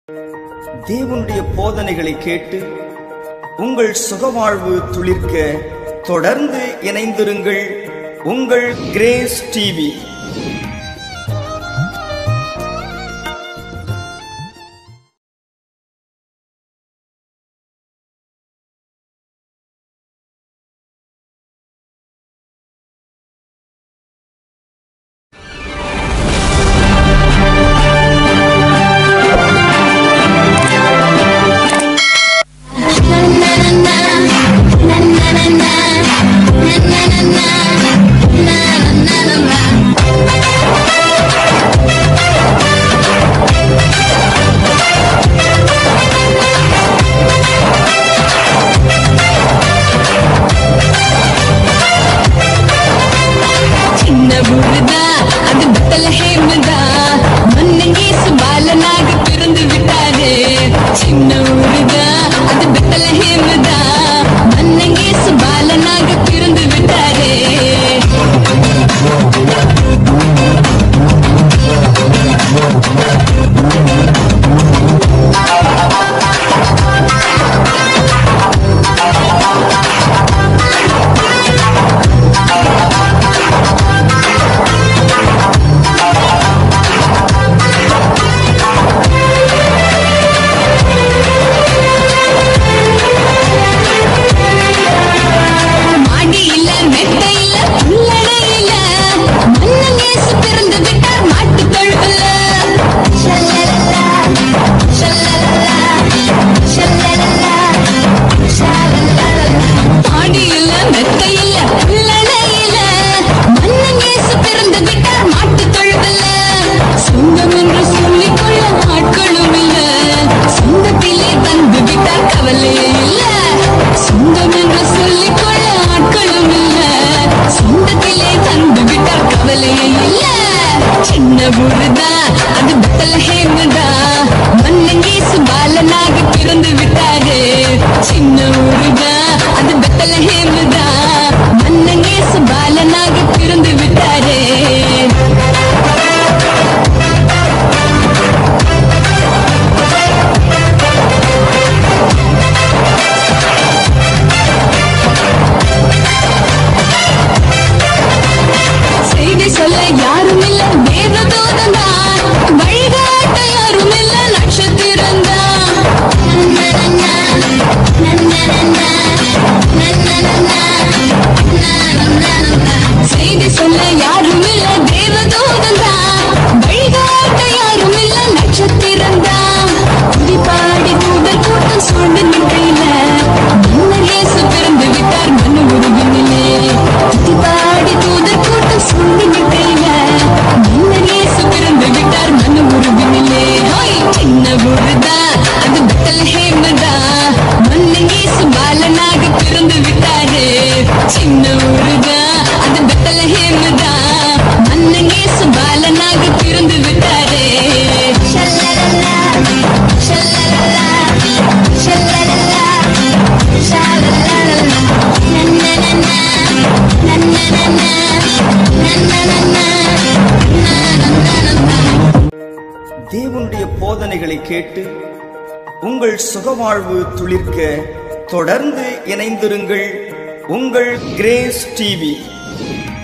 தேவனுடைய போதனைகளை கேட்டு உங்கள் சுகவாழ்வு துளிர்க்க தொடர்ந்து இணைந்திருங்கள் உங்கள் கிரேஸ் டிவி சின்ன ஊருதா அது பெத்தலஹேம்தா மன்னங்கேசு பாலனாக பிறந்து விட்டாரு சின்ன ஊருதா அது பெத்தலஹேம்தா மன்னங்கேசு பாலனாக பிறந்து விட்டாரு மாடி இல்ல மெத்தை இல்ல புல்லடை இல்ல மன்னங்கேசு பிறந்து விட்டார் மாட்டு தொழுவல ஷல்லலலா ஷல்லலலா ஷல்லலலா ஷல்லலலா மாடி இல்ல மெத்தை இல்ல புல்லடை இல்ல மன்னங்கேசு பிறந்து விட்டார் மாட்டு தொழுவல சொந்தம் என்று சொல்லிக் கொள்ள ஆட்களும் இல்ல சொந்தத்திலே தந்து விட்டார் கவலையே இல்ல சொந்தம் என்று சொல்லிக் கொள்ள ஆட்களும் இல்ல சொந்தத்திலே தந்து விட்டார் கவலையே இல்ல சின்ன ஊருதா அது பெத்தலஹேம்தா மன்னங்கேசு பாலனாக பிறந்து விட்டாரு சின்ன ஊருதா அது பெத்தலஹேம்தா மன்னங்கேசு பாலனாக பிறந்து விட்டாரு செய்தி சொல்ல யாரும் இல்ல தேவதூதன் தான் வழிகாட்ட யாரும் இல்ல நட்சத்திரம் செய்தி சொல்ல யாரும் இல்ல தேவதூதன் தான் வழிகாட்ட யாரும் இல்ல நட்சத்திரம் தான் குடிப்பாடி தூதர் கூட்டம் சூழ்ந்து நிற்கையில மன்னர் இயேசு பிறந்து விட்டார் மனு உருவினிலே குடிப்பாடி தூதர் கூட்டம் சூழ்ந்து நிற்கையில மன்னர் இயேசு பிறந்து விட்டார் மனு உருவினிலே ஹோய் சின்ன ஊருதா அது பெத்தலஹேம்தா மன்னர் இயேசு பாலனாக பிறந்து விட்டாரு சின்ன ஊருதா அது பெத்தலஹேம்தா மன்னர் இயேசு பாலனாக பிறந்து விட்டாரு ஷல்லலலா ஷல்லலலா ஷல்லலலா ஷல்லலலா நன்னனனா நன்னனனா நன்னனனா நன்னனனா தேவனுடைய போதனைகளை கேட்டு உங்கள் சுகவாழ்வு துளிர்க்க தொடர்ந்து இணைந்திருங்கள் உங்கள் கிரேஸ் டிவி